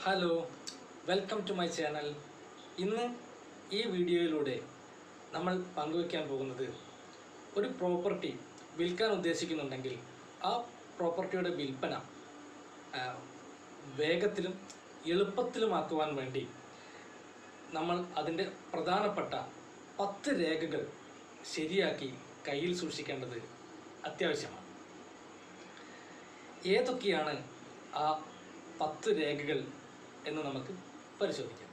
hello welcome to my channel ഇന്ന് ഈ വീഡിയോയിലൂടെ നമ്മൾ പങ്കുവയ്ക്കാൻ പോകുന്നത് ഒരു പ്രോപ്പർട്ടി വിൽക്കാൻ ഉദ്ദേശിക്കുന്നുണ്ടെങ്കിൽ ആ പ്രോപ്പർട്ടിയുടെ വിൽപ്പന ആ, വേഗത്തിലും എളുപ്പത്തിലുമാക്കുവാൻ വേണ്ടി നമ്മൾ അതിൻ്റെ പ്രധാനപ്പെട്ട പത്ത് രേഖകൾ ശരിയാക്കി കയ്യിൽ സൂക്ഷിക്കേണ്ടത് അത്യാവശ്യമാണ് ഏതൊക്കെയാണ് ആ പത്ത് രേഖകൾ എന്ന് നമുക്ക് പരിശോധിക്കാം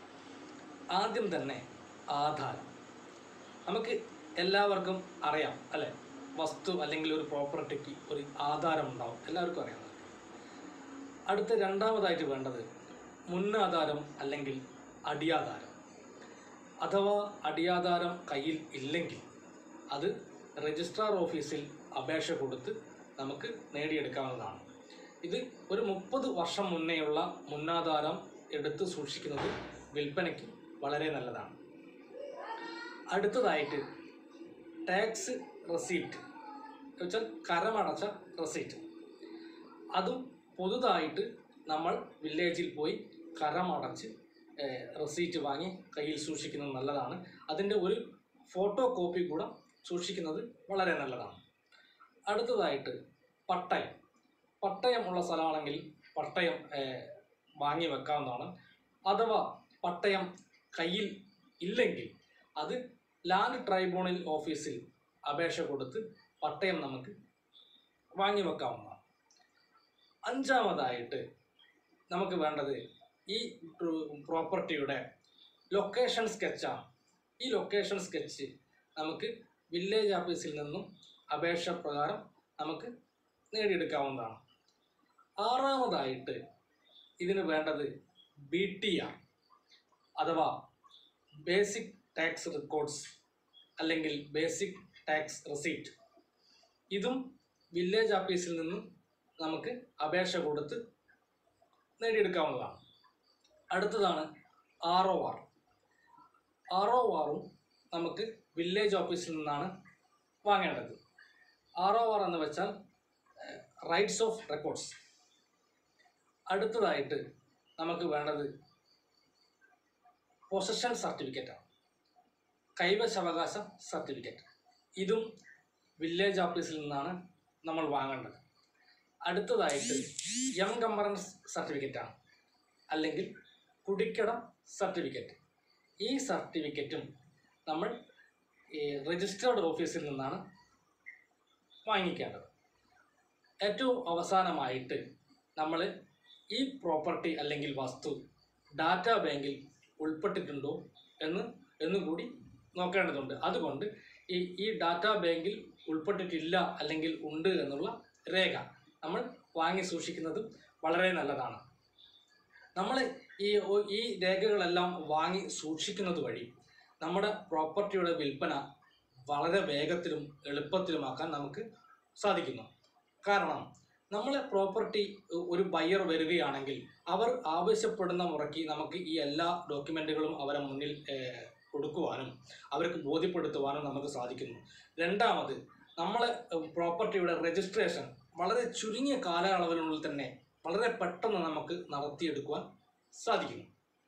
ആദ്യം തന്നെ ആധാരം നമുക്ക് എല്ലാവർക്കും അറിയാം അല്ലെ വസ്തു അല്ലെങ്കിൽ ഒരു പ്രോപ്പർട്ടിക്ക് ഒരു ആധാരം ഉണ്ടാവും എല്ലാവർക്കും അറിയാം അടുത്ത രണ്ടാമതായിട്ട് വേണ്ടത് മുന്നാധാരം അല്ലെങ്കിൽ അടിയാധാരം അഥവാ അടിയാധാരം കയ്യിൽ ഇല്ലെങ്കിൽ അത് രജിസ്ട്രാർ ഓഫീസിൽ അപേക്ഷ കൊടുത്ത് നമുക്ക് നേടിയെടുക്കാവുന്നതാണ് ഇത് ഒരു മുപ്പത് വർഷം മുന്നേയുള്ള മുന്നാധാരം എടുത്ത് സൂക്ഷിക്കുന്നത് വിൽപ്പനയ്ക്ക് വളരെ നല്ലതാണ് അടുത്തതായിട്ട് ടാക്സ് റെസീപ്റ്റ് വെച്ചാൽ കരമടച്ച റെസീറ്റ് അതും പുതുതായിട്ട് നമ്മൾ വില്ലേജിൽ പോയി കരമടച്ച് റെസീറ്റ് വാങ്ങി കയ്യിൽ സൂക്ഷിക്കുന്നത് നല്ലതാണ് അതിൻ്റെ ഒരു ഫോട്ടോ കോപ്പി കൂടെ സൂക്ഷിക്കുന്നത് വളരെ നല്ലതാണ് അടുത്തതായിട്ട് പട്ടയം പട്ടയം ഉള്ള സ്ഥലമാണെങ്കിൽ പട്ടയം ഏഹ്, വാങ്ങി വെക്കാവുന്നതാണ് അഥവാ പട്ടയം കയ്യിൽ ഇല്ലെങ്കിൽ അത് ലാൻഡ് ട്രൈബ്യൂണൽ ഓഫീസിൽ അപേക്ഷ കൊടുത്ത് പട്ടയം നമുക്ക് വാങ്ങി വെക്കാവുന്നതാണ് അഞ്ചാമതായിട്ട് നമുക്ക് വേണ്ടത് ഈ പ്രോപ്പർട്ടിയുടെ ലൊക്കേഷൻ സ്കെച്ചാണ് ഈ ലൊക്കേഷൻ സ്കെച്ച് നമുക്ക് വില്ലേജ് ഓഫീസിൽ നിന്നും അപേക്ഷ പ്രകാരം നമുക്ക് നേടിയെടുക്കാവുന്നതാണ് ആറാമതായിട്ട് ഇതിന് വേണ്ടത് ബി ടി ആർ അഥവാ ബേസിക് ടാക്സ് റെക്കോർഡ്സ് അല്ലെങ്കിൽ ബേസിക് ടാക്സ് റെസീറ്റ് ഇതും വില്ലേജ് ഓഫീസിൽ നിന്നും നമുക്ക് അപേക്ഷ കൊടുത്ത് നേടിയെടുക്കാവുന്നതാണ് അടുത്തതാണ് R O R R O ആറും നമുക്ക് വില്ലേജ് ഓഫീസിൽ നിന്നാണ് വാങ്ങേണ്ടത് ആർ ഒ ആർ എന്ന് വെച്ചാൽ റൈറ്റ്സ് ഓഫ് റെക്കോർഡ്സ് അടുത്തതായിട്ട് നമുക്ക് വേണ്ടത് പൊസഷൻ സർട്ടിഫിക്കറ്റാണ് കൈവശാവകാശ സർട്ടിഫിക്കറ്റ് ഇതും വില്ലേജ് ഓഫീസിൽ നിന്നാണ് നമ്മൾ വാങ്ങേണ്ടത് അടുത്തതായിട്ട് എം കമ്പറൻസ് സർട്ടിഫിക്കറ്റാണ് അല്ലെങ്കിൽ കുടിക്കടം സർട്ടിഫിക്കറ്റ് ഈ സർട്ടിഫിക്കറ്റും നമ്മൾ രജിസ്റ്റേർഡ് ഓഫീസിൽ നിന്നാണ് വാങ്ങിക്കേണ്ടത് ഏറ്റവും അവസാനമായിട്ട് നമ്മൾ ഈ പ്രോപ്പർട്ടി അല്ലെങ്കിൽ വസ്തു ഡാറ്റാ ബാങ്കിൽ ഉൾപ്പെട്ടിട്ടുണ്ടോ എന്ന് എന്നുകൂടി നോക്കേണ്ടതുണ്ട് അതുകൊണ്ട് ഈ ഈ ഡാറ്റാ ബാങ്കിൽ ഉൾപ്പെട്ടിട്ടില്ല അല്ലെങ്കിൽ ഉണ്ട് എന്നുള്ള രേഖ നമ്മൾ വാങ്ങി സൂക്ഷിക്കുന്നതും വളരെ നല്ലതാണ് നമ്മൾ ഈ ഒ- ഈ രേഖകളെല്ലാം വാങ്ങി സൂക്ഷിക്കുന്നത് വഴി നമ്മുടെ പ്രോപ്പർട്ടിയുടെ വിൽപ്പന വളരെ വേഗത്തിലും എളുപ്പത്തിലുമാക്കാൻ നമുക്ക് സാധിക്കുന്നു കാരണം നമ്മളെ പ്രോപ്പർട്ടി ഒരു ബയ്യർ വരികയാണെങ്കിൽ അവർ ആവശ്യപ്പെടുന്ന മുറയ്ക്ക് നമുക്ക് ഈ എല്ലാ ഡോക്യുമെൻറ്റുകളും അവരെ മുന്നിൽ ഏഹ്, കൊടുക്കുവാനും അവർക്ക് ബോധ്യപ്പെടുത്തുവാനും നമുക്ക് സാധിക്കുന്നു രണ്ടാമത് നമ്മളെ പ്രോപ്പർട്ടിയുടെ രജിസ്ട്രേഷൻ വളരെ ചുരുങ്ങിയ കാലയളവിനുള്ളിൽ തന്നെ വളരെ പെട്ടെന്ന് നമുക്ക് നടത്തിയെടുക്കുവാൻ സാധിക്കുന്നു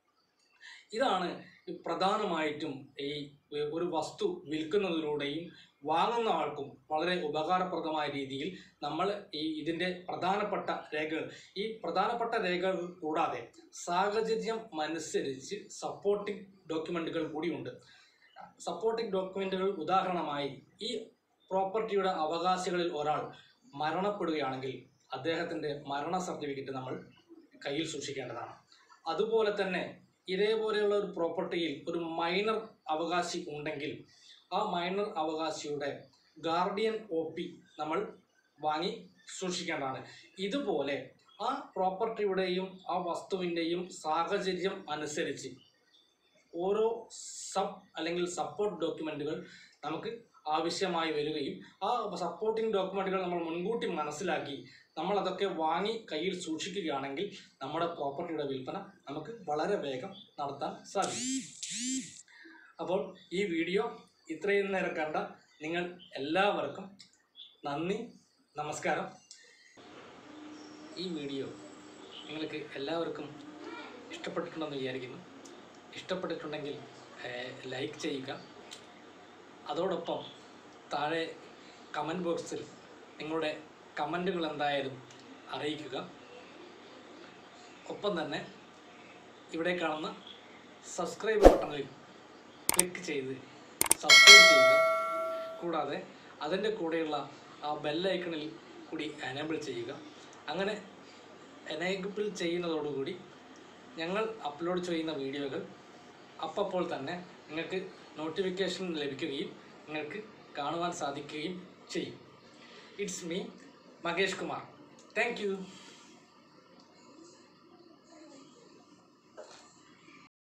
ഇതാണ് ഈ പ്രധാനമായിട്ടും ഈ ഒരു വസ്തു വിൽക്കുന്നതിലൂടെയും വാങ്ങുന്ന ആൾക്കും വളരെ ഉപകാരപ്രദമായ രീതിയിൽ നമ്മൾ ഈ ഇതിൻ്റെ പ്രധാനപ്പെട്ട രേഖകൾ ഈ പ്രധാനപ്പെട്ട രേഖകൾ കൂടാതെ സാഹചര്യം അനുസരിച്ച് സപ്പോർട്ടിംഗ് ഡോക്യുമെൻറ്റുകൾ കൂടിയുണ്ട് സപ്പോർട്ടിംഗ് ഡോക്യുമെൻറ്റുകൾ ഉദാഹരണമായി ഈ പ്രോപ്പർട്ടിയുടെ അവകാശികളിൽ ഒരാൾ മരണപ്പെടുകയാണെങ്കിൽ അദ്ദേഹത്തിൻ്റെ മരണ സർട്ടിഫിക്കറ്റ് നമ്മൾ കയ്യിൽ സൂക്ഷിക്കേണ്ടതാണ് അതുപോലെ തന്നെ ഇതേപോലെയുള്ള ഒരു പ്രോപ്പർട്ടിയിൽ ഒരു മൈനർ അവകാശി ഉണ്ടെങ്കിൽ ആ മൈനർ അവകാശിയുടെ ഗാർഡിയൻ ഒ പി നമ്മൾ വാങ്ങി സൂക്ഷിക്കേണ്ടതാണ് ഇതുപോലെ ആ പ്രോപ്പർട്ടിയുടെയും ആ വസ്തുവിൻ്റെയും സാഹചര്യം അനുസരിച്ച് ഓരോ സബ് അല്ലെങ്കിൽ സപ്പോർട്ട് ഡോക്യുമെൻറ്റുകൾ നമുക്ക് ആവശ്യമായി വരികയും ആ സപ്പോർട്ടിംഗ് ഡോക്യുമെൻറ്റുകൾ നമ്മൾ മുൻകൂട്ടി മനസ്സിലാക്കി നമ്മൾ അതൊക്കെ വാങ്ങി കയ്യിൽ സൂക്ഷിക്കുകയാണെങ്കിൽ നമ്മുടെ പ്രോപ്പർട്ടിയുടെ വിൽപ്പന നമുക്ക് വളരെ വേഗം നടത്താൻ സാധിക്കും അപ്പോൾ ഈ വീഡിയോ ഇത്രയും നേരം കണ്ട നിങ്ങൾ എല്ലാവർക്കും നന്ദി നമസ്കാരം ഈ വീഡിയോ നിങ്ങൾക്ക് എല്ലാവർക്കും ഇഷ്ടപ്പെട്ടിട്ടുണ്ടെന്ന് വിചാരിക്കുന്നു ഇഷ്ടപ്പെട്ടിട്ടുണ്ടെങ്കിൽ ലൈക്ക് ചെയ്യുക അതോടൊപ്പം താഴെ കമൻറ്റ് ബോക്സിൽ നിങ്ങളുടെ കമൻറ്റുകൾ എന്തായാലും അറിയിക്കുക ഒപ്പം തന്നെ ഇവിടെ കാണുന്ന സബ്സ്ക്രൈബ് ബട്ടണിൽ ക്ലിക്ക് ചെയ്ത് സബ്സ്ക്രൈബ് ചെയ്യുക കൂടാതെ അതിൻ്റെ കൂടെയുള്ള ആ ബെല്ലൈക്കണിൽ കൂടി എനേബിൾ ചെയ്യുക അങ്ങനെ എനേബിൾ ചെയ്യുന്നതോടുകൂടി ഞങ്ങൾ അപ്ലോഡ് ചെയ്യുന്ന വീഡിയോകൾ അപ്പോൾ തന്നെ നിങ്ങൾക്ക് നോട്ടിഫിക്കേഷൻ ലഭിക്കുകയും നിങ്ങൾക്ക് കാണുവാൻ സാധിക്കുകയും ചെയ്യും it's me Makesh Kumar thank U